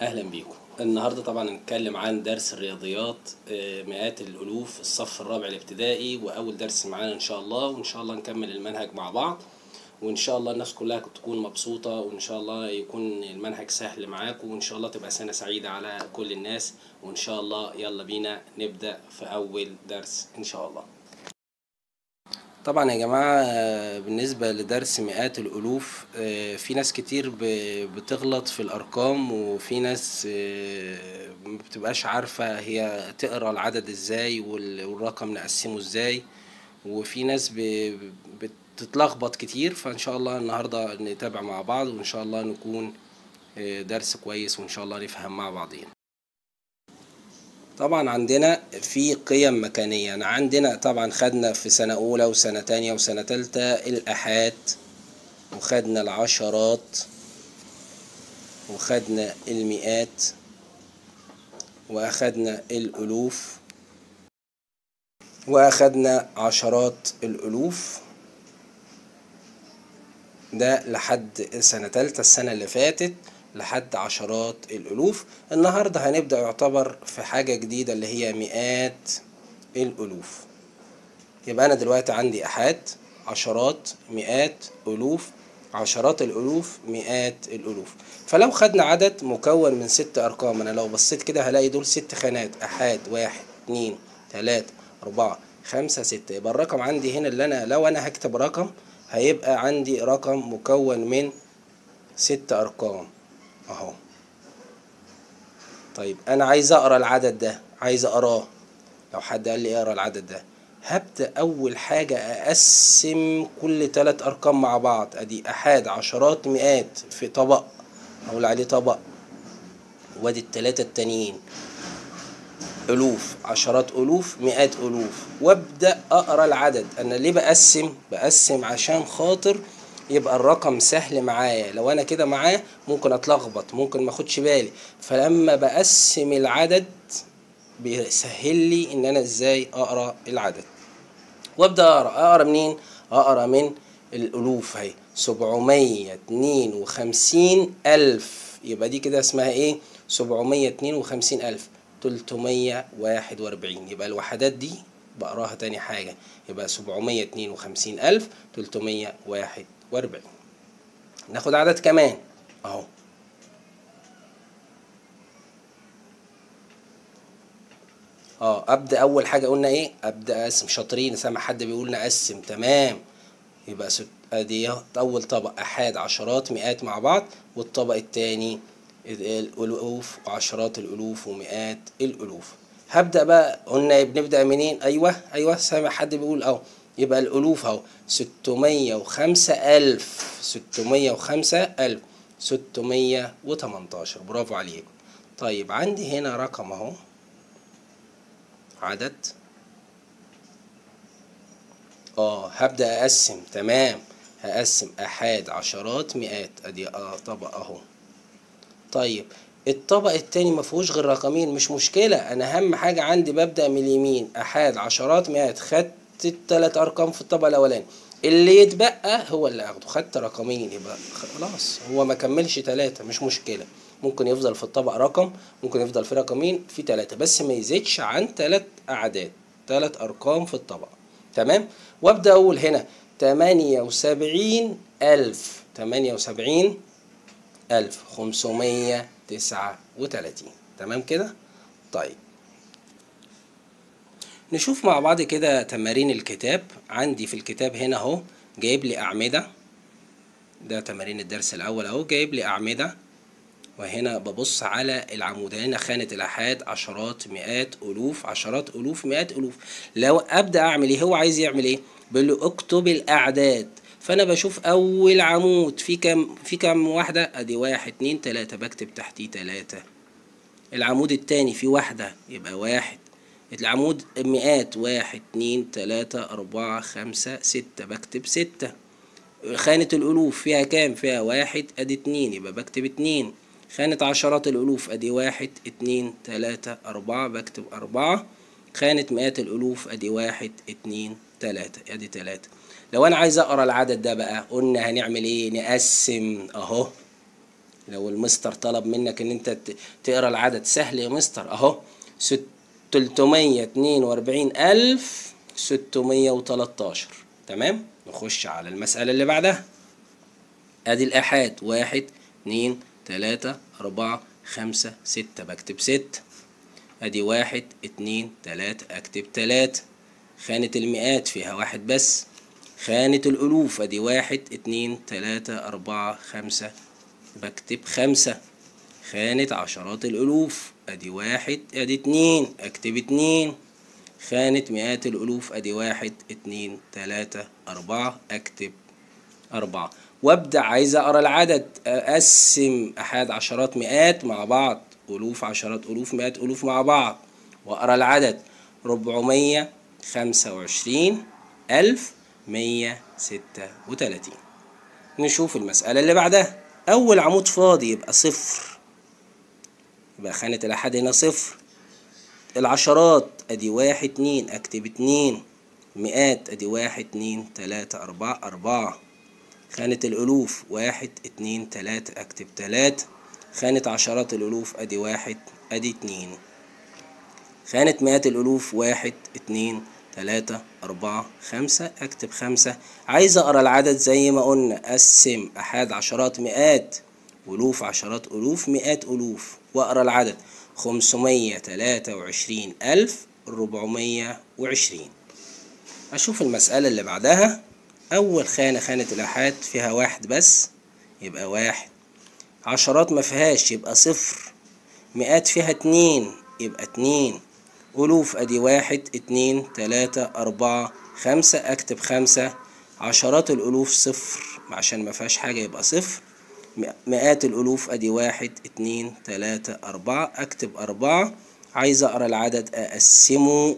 اهلا بيكم النهارده طبعا هنتكلم عن درس الرياضيات آه، مئات الالوف الصف الرابع الابتدائي واول درس معانا ان شاء الله وان شاء الله نكمل المنهج مع بعض وان شاء الله الناس كلها تكون مبسوطه وان شاء الله يكون المنهج سهل معاكم وان شاء الله تبقى سنه سعيده على كل الناس وان شاء الله يلا بينا نبدا في اول درس ان شاء الله طبعا يا جماعة آه، بالنسبة لدرس مئات الألوف آه، في ناس كتير ب- بتغلط في الأرقام وفي ناس آه، مبتبقاش عارفة هي تقرا العدد ازاي وال- والرقم نقسمه ازاي وفي ناس ب- بتتلخبط كتير فإن شاء الله النهاردة نتابع مع بعض وإن شاء الله نكون آه، درس كويس وإن شاء الله نفهم مع بعضين طبعا عندنا في قيم مكانية أنا عندنا طبعا خدنا في سنة أولى وسنة تانية وسنة تالتة الآحاد وخدنا العشرات وخدنا المئات وأخدنا الألوف وأخدنا عشرات الألوف ده لحد سنة تالتة السنة اللي فاتت لحد عشرات الألوف النهاردة هنبدأ يعتبر في حاجة جديدة اللي هي مئات الألوف يبقى أنا دلوقتي عندي أحاد عشرات مئات ألوف عشرات الألوف مئات الألوف فلو خدنا عدد مكون من ست أرقام أنا لو بصيت كده هلاقي دول ست خانات أحاد واحد اتنين تلاتة أربعة خمسة ستة يبقى الرقم عندي هنا اللي أنا لو أنا هكتب رقم هيبقى عندي رقم مكون من ست أرقام أهو طيب أنا عايز أقرأ العدد ده عايز أقراه لو حد قال لي اقرأ العدد ده هبدأ أول حاجة أقسم كل تلات أرقام مع بعض أدي أحاد عشرات مئات في طبق أقول عليه طبق وادي التلاتة التانيين ألوف عشرات ألوف مئات ألوف وابدأ أقرأ العدد أنا ليه بقسم بقسم عشان خاطر يبقى الرقم سهل معايا لو أنا كده معاه ممكن أتلخبط ممكن ما أخدش بالي فلما بقسم العدد بيسهل لي إن أنا إزاي أقرأ العدد وابدأ أقرأ أقرأ منين؟ أقرأ من الألوف أهي سبعمية اتنين وخمسين ألف يبقى دي كده اسمها إيه؟ سبعمية اتنين وخمسين ألف تلتمية واحد وأربعين يبقى الوحدات دي بقراها تاني حاجة يبقى سبعمية اتنين وخمسين ألف تلتمية واحد وأربعين ناخد عدد كمان أهو اه ابدا اول حاجه قلنا ايه ابدا اقسم شاطرين سامع حد بيقول نقسم تمام يبقى ست ادي اول طبق احاد عشرات مئات مع بعض والطبق التاني الالوف وعشرات الالوف ومئات الالوف هبدا بقى قلنا بنبدا منين ايوه ايوه سامع حد بيقول اهو يبقى الالوف اهو ستمية وخمسة الف ستمية وخمسة الف ستمية وتمنتاشر برافو عليكم طيب عندي هنا رقم اهو عدد اه هبدأ اقسم تمام هقسم احاد عشرات مئات ادي اه طبق اهو طيب الطبق التاني ما فيهوش غير رقمين مش مشكلة انا اهم حاجة عندي ببدأ من اليمين احاد عشرات مئات خدت التلات ارقام في الطبق الاولاني اللي يتبقى هو اللي اخده خدت رقمين يبقى خلاص هو ما كملش تلاتة مش مشكلة ممكن يفضل في الطبق رقم ممكن يفضل في رقمين في تلاتة بس ما يزيدش عن تلات أعداد تلات أرقام في الطبق تمام وأبدأ أقول هنا تمانية وسبعين ألف تمانية وسبعين ألف خمسمية تسعة وتلاتين تمام كده طيب نشوف مع بعض كده تمارين الكتاب عندي في الكتاب هنا اهو جايب لي أعمدة ده تمارين الدرس الأول اهو جايب لي أعمدة وهنا ببص على العمود هنا خانة الآحاد عشرات مئات ألوف عشرات ألوف مئات ألوف لو أبدأ أعمل إيه هو عايز يعمل إيه بيقول له اكتب الأعداد فأنا بشوف أول عمود في كام في كام واحدة أدي واحد اتنين تلاتة بكتب تحتيه تلاتة العمود التاني في واحدة يبقى واحد العمود مئات واحد اتنين تلاتة أربعة خمسة ستة بكتب ستة خانة الألوف فيها كام فيها واحد أدي اتنين يبقى بكتب اتنين خانة عشرات الألوف أدي واحد اتنين تلاتة أربعة بكتب أربعة خانة مئات الألوف أدي واحد اتنين تلاتة أدي تلاتة لو أنا عايز أقرأ العدد ده بقى قلنا هنعمل إيه نقسم أهو لو المستر طلب منك ان انت ت- تقرا العدد سهل يا مستر اهو ست- 342 ألف 613 تمام نخش على المسألة اللي بعدها ادي الآحاد واحد اتنين تلاتة أربعة خمسة ستة بكتب ست ادي واحد اتنين تلاتة اكتب تلاتة خانة المئات فيها واحد بس خانة الألوف ادي واحد اتنين تلاتة أربعة خمسة بكتب خمسة خانة عشرات الألوف ادي واحد ادي اتنين اكتب اتنين خانة مئات الألوف ادي واحد اتنين تلاتة أربعة اكتب أربعة وابدأ عايز أقرأ العدد أقسم أحد عشرات مئات مع بعض ألوف عشرات ألوف مئات ألوف مع بعض وأقرأ العدد ربعمية خمسة وعشرين ألف مية ستة وتلاتين نشوف المسألة اللي بعدها أول عمود فاضي يبقى صفر يبقى خانة الأحد هنا صفر العشرات أدي واحد اتنين أكتب اتنين مئات أدي واحد اتنين تلاتة أربعة أربعة خانة الألوف واحد اتنين تلاتة أكتب تلاتة خانة عشرات الألوف أدي واحد أدي اتنين خانة مئات الألوف واحد اتنين تلاتة أربعة خمسة أكتب خمسة عايز أقرأ العدد زي ما قلنا أقسم أحد عشرات مئات ألوف عشرات ألوف مئات ألوف وأقرأ العدد خمسمية تلاتة وعشرين ألف ربعمية وعشرين أشوف المسألة اللي بعدها أول خانة خانة الآحاد فيها واحد بس يبقى واحد عشرات ما فيهاش يبقى صفر مئات فيها اتنين يبقى اتنين ألوف أدي واحد اتنين تلاتة أربعة خمسة أكتب خمسة عشرات الألوف صفر عشان ما فيهاش حاجة يبقى صفر م- مئات الألوف أدي واحد اتنين تلاتة أربعة أكتب أربعة عايز أقرأ العدد أقسمه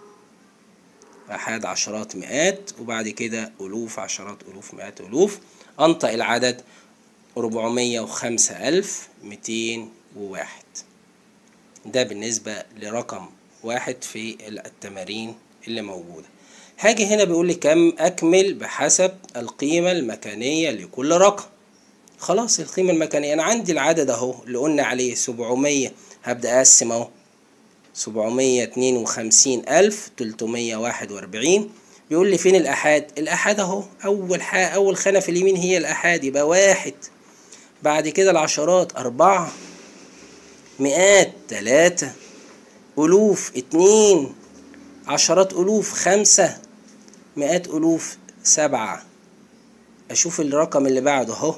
أحد عشرات مئات وبعد كده ألوف عشرات ألوف مئات ألوف أنطق العدد ربعمية وخمسة ألف ميتين وواحد ده بالنسبة لرقم واحد في التمارين اللي موجودة هاجي هنا بيقول لي كم أكمل بحسب القيمة المكانية لكل رقم خلاص القيمة المكانية أنا عندي العدد أهو اللي قلنا عليه سبعمية هبدأ أقسم أهو سبعمية اتنين وخمسين ألف تلتمية واحد وأربعين بيقول لي فين الآحاد الآحاد أهو أول حاجة أول خانة في اليمين هي الآحاد يبقى واحد بعد كده العشرات أربعة مئات تلاتة ألوف اتنين عشرات ألوف خمسة مئات ألوف سبعة أشوف الرقم اللي بعده أهو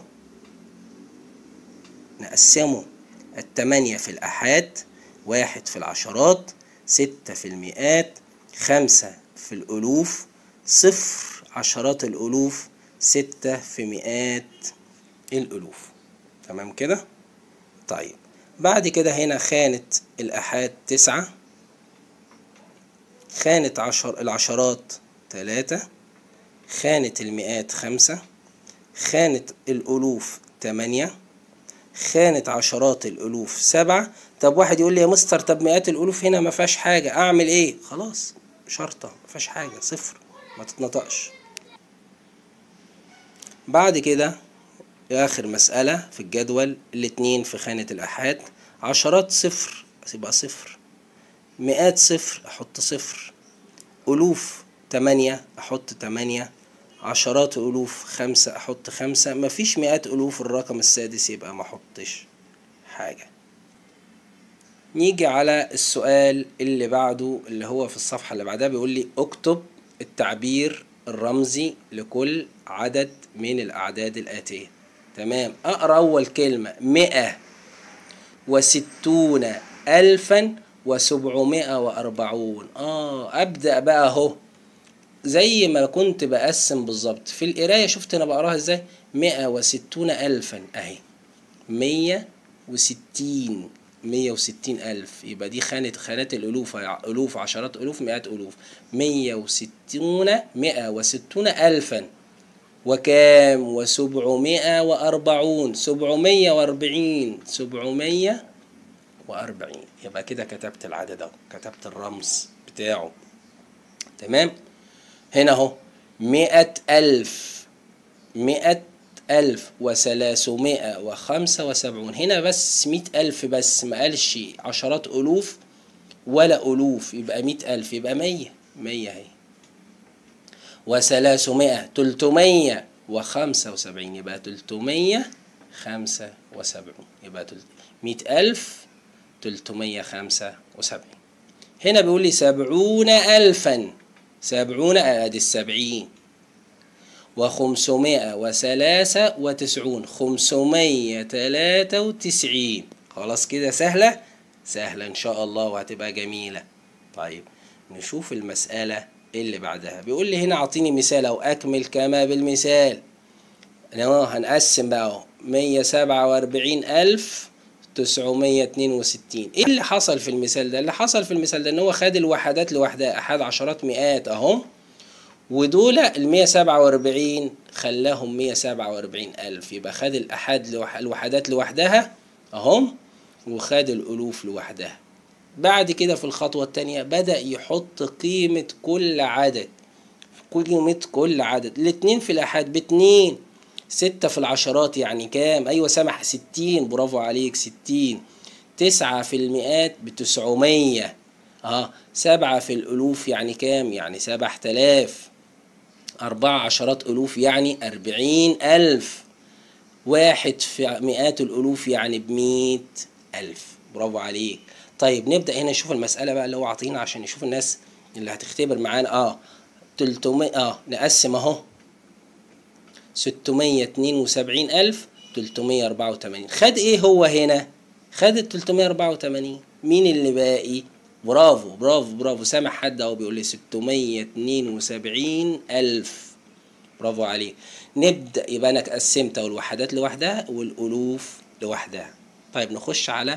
نقسمه التمانية في الآحاد واحد في العشرات ستة في المئات خمسة في الألوف صفر عشرات الألوف ستة في مئات الألوف تمام كده طيب بعد كده هنا خانة الآحاد تسعة خانة عشر العشرات تلاتة خانة المئات خمسة خانة الألوف تمانية خانة عشرات الألوف سبعة طب واحد يقول لي يا مستر طب مئات الألوف هنا ما فيهاش حاجة أعمل إيه؟ خلاص شرطة ما فيهاش حاجة صفر ما تتنطقش بعد كده آخر مسألة في الجدول الاتنين في خانة الآحاد عشرات صفر يبقى صفر مئات صفر أحط صفر ألوف تمانية أحط تمانية عشرات ألوف خمسة أحط خمسة مفيش مئات ألوف الرقم السادس يبقى ما أحطش حاجة نيجي على السؤال اللي بعده اللي هو في الصفحة اللي بعدها بيقول لي اكتب التعبير الرمزي لكل عدد من الأعداد الآتية تمام أقرأ أول كلمة مئة وستون ألفا وسبعمائة وأربعون آه أبدأ بقى أهو زي ما كنت بقسم بالظبط في القراية شفت أنا بقراها إزاي مئة وستون ألفا أهي مية وستين مية وستين ألف يبقى دي خانة خانات الألوف ألوف عشرات ألوف مئات ألوف مية وستون مئة وستون ألفا وكام وسبعمائة وأربعون سبعمية وأربعين سبعمية وأربعين يبقى كده كتبت العدد أهو كتبت الرمز بتاعه تمام هنا أهو مئة ألف مئة ألف وثلاثمائة وخمسة وسبعون هنا بس مئة ألف بس ما قالش عشرات ألوف ولا ألوف يبقى مئة ألف يبقى مية مية اهي وثلاثمائة تلتمية وخمسة وسبعين يبقى تلتمية خمسة وسبعون يبقى مئة ألف تلتمية خمسة وسبعين هنا بيقول لي سبعون ألفا سبعون أدي السبعين وخمسمائة وثلاثة وتسعون خمسمية تلاتة وتسعين خلاص كده سهلة سهلة إن شاء الله وهتبقى جميلة طيب نشوف المسألة اللي بعدها بيقول لي هنا أعطيني مثال أو أكمل كما بالمثال أهو هنقسم بقى أهو مية سبعة وأربعين ألف تسعمية اتنين وستين إيه اللي حصل في المثال ده؟ اللي حصل في المثال ده إن هو خد الوحدات لوحدها أحد عشرات مئات أهم ودول ال 147 خلاهم 147 ألف يبقى خد الأحاد لوح... الوحدات لوحدها أهم وخد الألوف لوحدها بعد كده في الخطوة التانية بدأ يحط قيمة كل عدد قيمة كل عدد الاتنين في الأحاد باتنين ستة في العشرات يعني كام أيوة سمح ستين برافو عليك ستين تسعة في المئات بتسعمية اه سبعة في الألوف يعني كام يعني سبعة آلاف أربعة عشرات ألوف يعني أربعين ألف واحد في مئات الألوف يعني بمية ألف برافو عليك طيب نبدأ هنا نشوف المسألة بقى اللي هو عاطينا عشان نشوف الناس اللي هتختبر معانا اه تلتمية اه نقسم اهو ستمية اتنين وسبعين ألف تلتمية أربعة وتمانين خد ايه هو هنا خد التلتمية أربعة وتمانين مين اللي باقي برافو برافو برافو سامع حد اهو بيقول لي 672 ألف برافو عليك نبدأ يبقى أنا قسمت الوحدات لوحدها والألوف لوحدها طيب نخش على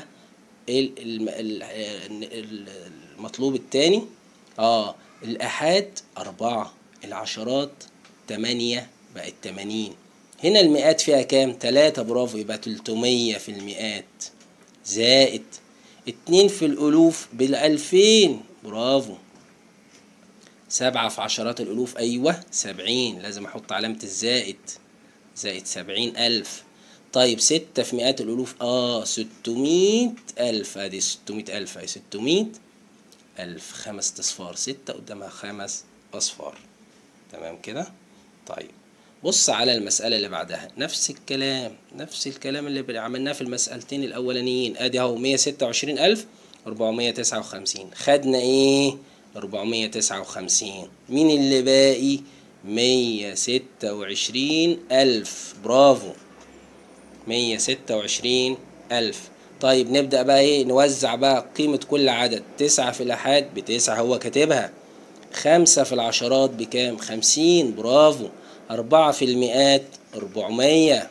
المطلوب التاني اه الآحاد أربعة العشرات تمانية بقت تمانين هنا المئات فيها كام؟ تلاتة برافو يبقى تلتمية في المئات زائد اتنين في الألوف بالألفين برافو سبعة في عشرات الألوف أيوة سبعين لازم أحط علامة الزائد زائد سبعين ألف طيب ستة في مئات الألوف آه ستمية ألف أدي ستمية ألف أي ستمية ألف خمس أصفار ستة قدامها خمس أصفار تمام كده طيب بص على المسألة اللي بعدها نفس الكلام نفس الكلام اللي عملناه في المسألتين الأولانيين أدي أهو مية ستة وعشرين ألف أربعمية تسعة وخمسين خدنا إيه أربعمية تسعة وخمسين مين اللي باقي مية ستة وعشرين ألف برافو مية ستة وعشرين ألف طيب نبدأ بقى إيه نوزع بقى قيمة كل عدد تسعة في الآحاد بتسعة هو كاتبها خمسة في العشرات بكام خمسين برافو أربعة في المئات أربعمية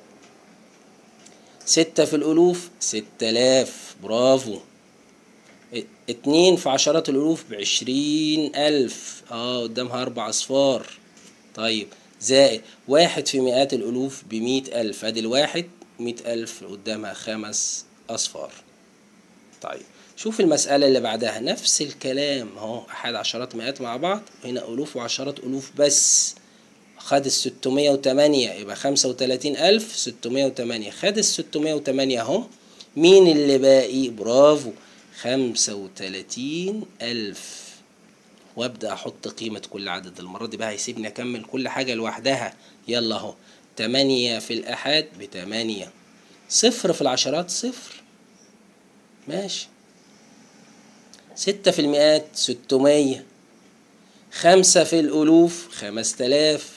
ستة في الألوف ستة آلاف برافو اتنين في عشرات الألوف بعشرين ألف اه قدامها أربع أصفار طيب زائد واحد في مئات الألوف بمية ألف أدي الواحد مية ألف قدامها خمس أصفار طيب شوف المسألة اللي بعدها نفس الكلام اهو أحد عشرات مئات مع بعض هنا ألوف وعشرات ألوف بس خد الستمية وتمانية يبقى خمسة وتلاتين ألف ستمية وتمانية خد الستمية وتمانية أهو مين اللي باقي برافو خمسة وتلاتين ألف وابدأ أحط قيمة كل عدد المرة دي بقى هيسيبني أكمل كل حاجة لوحدها يلا أهو تمانية في الآحاد بتمانية صفر في العشرات صفر ماشي ستة في المئات ستمية خمسة في الألوف خمس تلاف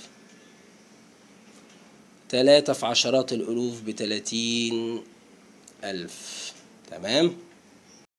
تلاتة في عشرات الألوف بتلاتين ألف تمام